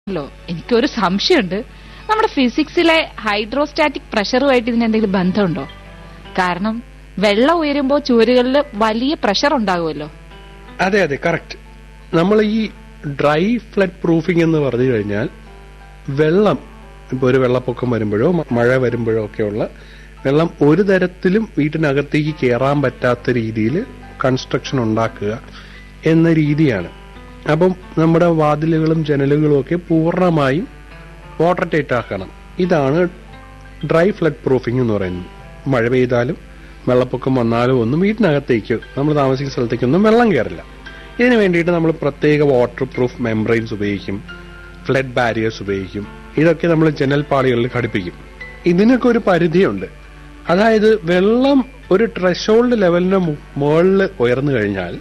ല്ലോ എനിക്കൊരു സംശയമുണ്ട് നമ്മുടെ ഫിസിക്സിലെ ഹൈഡ്രോസ്റ്റാറ്റിക് പ്രഷറുമായിട്ട് ഇതിന് എന്തെങ്കിലും ബന്ധമുണ്ടോ കാരണം വെള്ളം ഉയരുമ്പോൾ ചുവരുകളിൽ വലിയ പ്രഷർ ഉണ്ടാകുമല്ലോ അതെ അതെ കറക്റ്റ് നമ്മൾ ഈ ഡ്രൈ ഫ്ലഡ് പ്രൂഫിംഗ് എന്ന് പറഞ്ഞു കഴിഞ്ഞാൽ വെള്ളം ഇപ്പോൾ ഒരു വെള്ളപ്പൊക്കം വരുമ്പോഴോ മ- മഴ വരുമ്പോഴോ ഒക്കെയുള്ള വെള്ളം ഒരു തരത്തിലും വീട്ടിനകത്തേക്ക് കയറാൻ പറ്റാത്ത രീതിയിൽ കൺസ്ട്രക്ഷൻ ഉണ്ടാക്കുക എന്ന രീതിയാണ് അപ്പം നമ്മുടെ വാതിലുകളും ജനലുകളും ഒക്കെ പൂർണ്ണമായും വാട്ടർ ടൈറ്റ് ആക്കണം ഇതാണ് ഡ്രൈ ഫ്ലഡ് പ്രൂഫിംഗ് എന്ന് പറയുന്നത് മഴ പെയ്താലും വെള്ളപ്പൊക്കം വന്നാലും ഒന്നും വീട്ടിനകത്തേക്ക് നമ്മൾ താമസിക്കുന്ന സ്ഥലത്തേക്കൊന്നും വെള്ളം കയറില്ല ഇതിനു വേണ്ടിയിട്ട് നമ്മൾ പ്രത്യേക വാട്ടർ പ്രൂഫ് മെംബ്രെയിൻസ് ഉപയോഗിക്കും ഫ്ലഡ് ബാരിയേഴ്സ് ഉപയോഗിക്കും ഇതൊക്കെ നമ്മൾ ജനൽ പാളികളിൽ ഘടിപ്പിക്കും ഇതിനൊക്കെ ഒരു പരിധിയുണ്ട് അതായത് വെള്ളം ഒരു ട്രഷോൾഡ് ലെവലിന് മുകളിൽ ഉയർന്നു കഴിഞ്ഞാൽ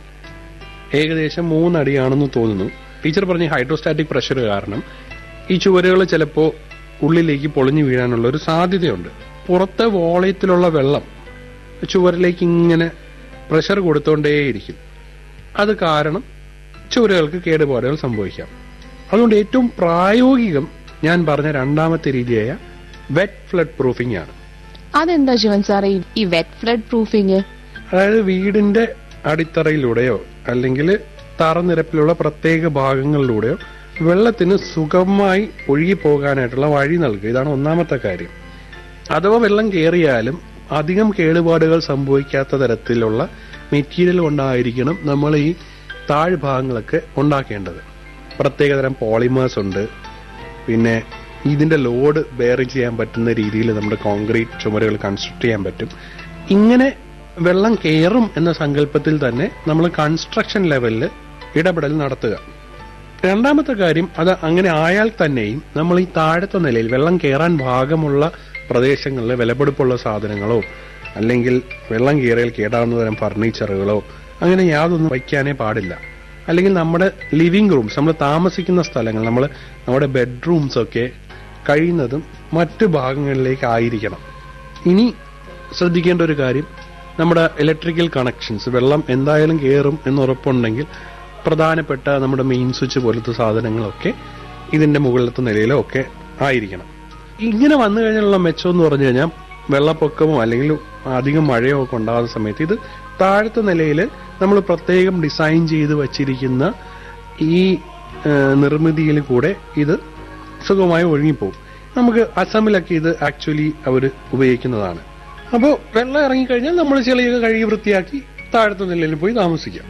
ഏകദേശം മൂന്നടിയാണെന്ന് തോന്നുന്നു ടീച്ചർ പറഞ്ഞ ഹൈഡ്രോസ്റ്റാറ്റിക് പ്രഷർ കാരണം ഈ ചുവരുകൾ ചിലപ്പോൾ ഉള്ളിലേക്ക് പൊളിഞ്ഞു വീഴാനുള്ള ഒരു സാധ്യതയുണ്ട് പുറത്തെ വോളയത്തിലുള്ള വെള്ളം ചുവരിലേക്ക് ഇങ്ങനെ പ്രഷർ കൊടുത്തോണ്ടേയിരിക്കും അത് കാരണം ചുവരുകൾക്ക് കേടുപാടുകൾ സംഭവിക്കാം അതുകൊണ്ട് ഏറ്റവും പ്രായോഗികം ഞാൻ പറഞ്ഞ രണ്ടാമത്തെ രീതിയായ വെറ്റ് ഫ്ലഡ് പ്രൂഫിംഗ് ആണ് അതെന്താ ശിവൻ സാറേ ഈ- ഈ വെറ്റ് ഫ്ലഡ് പ്രൂഫിങ് അതായത് വീടിന്റെ അടിത്തറയിലൂടെയോ അല്ലെങ്കിൽ തറനിരപ്പിലുള്ള പ്രത്യേക ഭാഗങ്ങളിലൂടെയോ വെള്ളത്തിന് സുഗമമായി ഒഴുകി പോകാനായിട്ടുള്ള വഴി നൽകുക ഇതാണ് ഒന്നാമത്തെ കാര്യം അഥവാ വെള്ളം കയറിയാലും അധികം കേടുപാടുകൾ സംഭവിക്കാത്ത തരത്തിലുള്ള മെറ്റീരിയൽ കൊണ്ടായിരിക്കണം നമ്മൾ ഈ താഴ്ഭാഗങ്ങളൊക്കെ ഉണ്ടാക്കേണ്ടത് പ്രത്യേകതരം പോളിമേഴ്സ് ഉണ്ട് പിന്നെ ഇതിന്റെ ലോഡ് ബെയർ ചെയ്യാൻ പറ്റുന്ന രീതിയിൽ നമ്മുടെ കോൺക്രീറ്റ് ചുമരുകൾ കൺസ്ട്രക്ട് ചെയ്യാൻ പറ്റും ഇങ്ങനെ വെള്ളം കയറും എന്ന സങ്കല്പത്തിൽ തന്നെ നമ്മൾ കൺസ്ട്രക്ഷൻ ലെവലിൽ ഇടപെടൽ നടത്തുക രണ്ടാമത്തെ കാര്യം അത് അങ്ങനെ ആയാൽ തന്നെയും നമ്മൾ ഈ താഴത്തെ നിലയിൽ വെള്ളം കയറാൻ ഭാഗമുള്ള പ്രദേശങ്ങളിൽ വിലപിടിപ്പുള്ള സാധനങ്ങളോ അല്ലെങ്കിൽ വെള്ളം കയറിയാൽ കേടാവുന്ന തരം ഫർണിച്ചറുകളോ അങ്ങനെ യാതൊന്നും വയ്ക്കാനേ പാടില്ല അല്ലെങ്കിൽ നമ്മുടെ ലിവിംഗ് റൂംസ് നമ്മൾ താമസിക്കുന്ന സ്ഥലങ്ങൾ നമ്മൾ നമ്മുടെ ബെഡ്റൂംസ് ഒക്കെ കഴിയുന്നതും മറ്റു ഭാഗങ്ങളിലേക്ക് ആയിരിക്കണം ഇനി ശ്രദ്ധിക്കേണ്ട ഒരു കാര്യം നമ്മുടെ ഇലക്ട്രിക്കൽ കണക്ഷൻസ് വെള്ളം എന്തായാലും കയറും എന്ന് ഉറപ്പുണ്ടെങ്കിൽ പ്രധാനപ്പെട്ട നമ്മുടെ മെയിൻ സ്വിച്ച് പോലത്തെ സാധനങ്ങളൊക്കെ ഇതിന്റെ മുകളിലത്തെ നിലയിലോ ഒക്കെ ആയിരിക്കണം ഇങ്ങനെ വന്നു കഴിഞ്ഞാലുള്ള മെച്ചം എന്ന് പറഞ്ഞു കഴിഞ്ഞാൽ വെള്ളപ്പൊക്കമോ അല്ലെങ്കിൽ അധികം മഴയോ ഒക്കെ ഉണ്ടാകുന്ന സമയത്ത് ഇത് താഴത്തെ നിലയിൽ നമ്മൾ പ്രത്യേകം ഡിസൈൻ ചെയ്ത് വച്ചിരിക്കുന്ന ഈ നിർമ്മിതിയിൽ കൂടെ ഇത് സുഖമായി ഒഴുകിപ്പോകും നമുക്ക് അസമിലൊക്കെ ഇത് ആക്ച്വലി അവർ ഉപയോഗിക്കുന്നതാണ് അപ്പോൾ വെള്ളം ഇറങ്ങിക്കഴിഞ്ഞാൽ നമ്മൾ ചെളിയൊക്കെ കഴുകി വൃത്തിയാക്കി താഴത്തെ നിലയിൽ പോയി താമസിക്കാം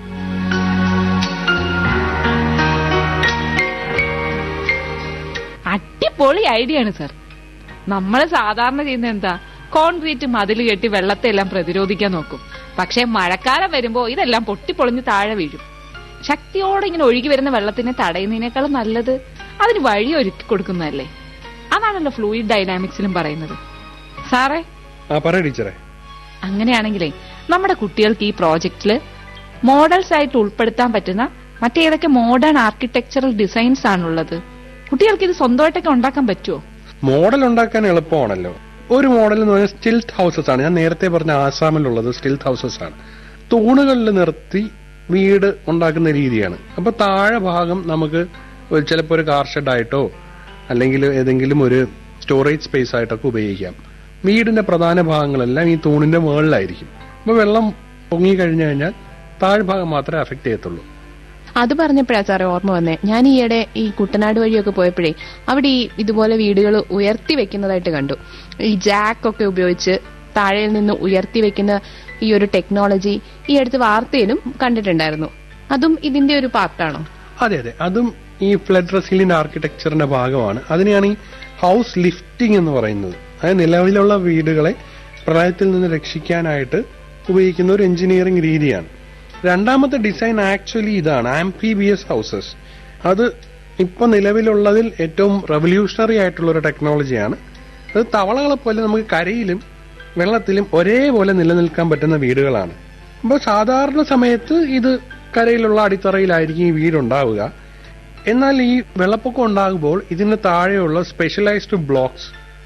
അടിപൊളി ഐഡിയ ആണ് സർ നമ്മൾ സാധാരണ ചെയ്യുന്ന എന്താ കോൺക്രീറ്റ് മതിൽ കെട്ടി വെള്ളത്തെ എല്ലാം പ്രതിരോധിക്കാൻ നോക്കും പക്ഷെ മഴക്കാലം വരുമ്പോ ഇതെല്ലാം പൊട്ടിപ്പൊളിഞ്ഞ് താഴെ വീഴും ശക്തിയോടെ ഇങ്ങനെ ഒഴുകി വരുന്ന വെള്ളത്തിനെ തടയുന്നതിനേക്കാളും നല്ലത് അതിന് വഴി ഒരുക്കി കൊടുക്കുന്നതല്ലേ അതാണല്ലോ ഫ്ലൂയിഡ് ഡൈനാമിക്സിലും പറയുന്നത് സാറേ ആ പറ ടീച്ചറെ അങ്ങനെയാണെങ്കിലേ നമ്മുടെ കുട്ടികൾക്ക് ഈ പ്രോജക്റ്റില് മോഡൽസ് ആയിട്ട് ഉൾപ്പെടുത്താൻ പറ്റുന്ന മറ്റേതൊക്കെ മോഡേൺ ആർക്കിടെക്ചറൽ ഡിസൈൻസ് ആണുള്ളത് കുട്ടികൾക്ക് ഇത് സ്വന്തമായിട്ടൊക്കെ ഉണ്ടാക്കാൻ പറ്റുമോ മോഡൽ ഉണ്ടാക്കാൻ എളുപ്പമാണല്ലോ ഒരു മോഡൽ എന്ന് പറഞ്ഞാൽ സ്റ്റിൽത്ത് ഹൗസസ് ആണ് ഞാൻ നേരത്തെ പറഞ്ഞ ആസാമിലുള്ളത് സ്റ്റിൽത്ത് ഹൗസസ് ആണ് തൂണുകളിൽ നിർത്തി വീട് ഉണ്ടാക്കുന്ന രീതിയാണ് അപ്പൊ താഴെ ഭാഗം നമുക്ക് ഒരു- ചിലപ്പോൾ ഒരു കാർ ഷെഡായിട്ടോ അല്ലെങ്കിൽ ഏതെങ്കിലും ഒരു സ്റ്റോറേജ് സ്പേസ് ആയിട്ടൊക്കെ ഉപയോഗിക്കാം വീടിന്റെ പ്രധാന ഭാഗങ്ങളെല്ലാം ഈ തൂണിന്റെ മുകളിലായിരിക്കും അപ്പൊ വെള്ളം പൊങ്ങി കഴിഞ്ഞു കഴിഞ്ഞാൽ താഴ്ഭാഗം മാത്രമേ അഫക്ട് ചെയ്യത്തുള്ളൂ അത് പറഞ്ഞപ്പോഴാ സാറേ ഓർമ്മ വന്നേ ഞാൻ ഈയിടെ ഈ കുട്ടനാട് വഴിയൊക്കെ പോയപ്പോഴേ അവിടെ ഈ ഇതുപോലെ വീടുകൾ ഉയർത്തി വെക്കുന്നതായിട്ട് കണ്ടു ഈ ജാക്ക് ഒക്കെ ഉപയോഗിച്ച് താഴെയിൽ നിന്ന് ഉയർത്തി വെക്കുന്ന ഈ ഒരു ടെക്നോളജി ഈ അടുത്ത് വാർത്തയിലും കണ്ടിട്ടുണ്ടായിരുന്നു അതും ഇതിന്റെ ഒരു പാർട്ടാണോ അതെ അതെ അതും ഈ ഫ്ലഡ് റെസിലിയന്റ് ആർക്കിടെക്ചറിന്റെ ഭാഗമാണ് അതിനെയാണ് ഈ ഹൗസ് ലിഫ്റ്റിംഗ് എന്ന് പറയുന്നത് അതായത് നിലവിലുള്ള വീടുകളെ പ്രളയത്തിൽ നിന്ന് രക്ഷിക്കാനായിട്ട് ഉപയോഗിക്കുന്ന ഒരു എഞ്ചിനീയറിംഗ് രീതിയാണ് രണ്ടാമത്തെ ഡിസൈൻ ആക്ച്വലി ഇതാണ് ആംഫീബിയസ് ഹൗസസ് അത് ഇപ്പൊ നിലവിലുള്ളതിൽ ഏറ്റവും റവല്യൂഷണറി ആയിട്ടുള്ള ഒരു ടെക്നോളജിയാണ് അത് തവളകളെ പോലെ നമുക്ക് കരയിലും വെള്ളത്തിലും ഒരേപോലെ നിലനിൽക്കാൻ പറ്റുന്ന വീടുകളാണ് അപ്പോൾ സാധാരണ സമയത്ത് ഇത് കരയിലുള്ള അടിത്തറയിലായിരിക്കും ഈ വീടുണ്ടാവുക എന്നാൽ ഈ വെള്ളപ്പൊക്കം ഉണ്ടാകുമ്പോൾ ഇതിന് താഴെയുള്ള specialised blocks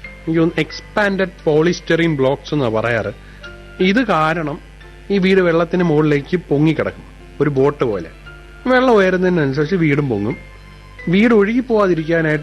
expanded polystyrene blocks എന്നാ പറയാറ് ഇത് കാരണം ഈ വീട് വെള്ളത്തിന് മുകളിലേക്ക് പൊങ്ങിക്കിടക്കും ഒരു ബോട്ട് പോലെ വെള്ളം ഉയരുന്നതിനനുസരിച്ച് വീടും പൊങ്ങും വീട് ഒഴുകി പോവാതിരിക്കാനായിട്ട്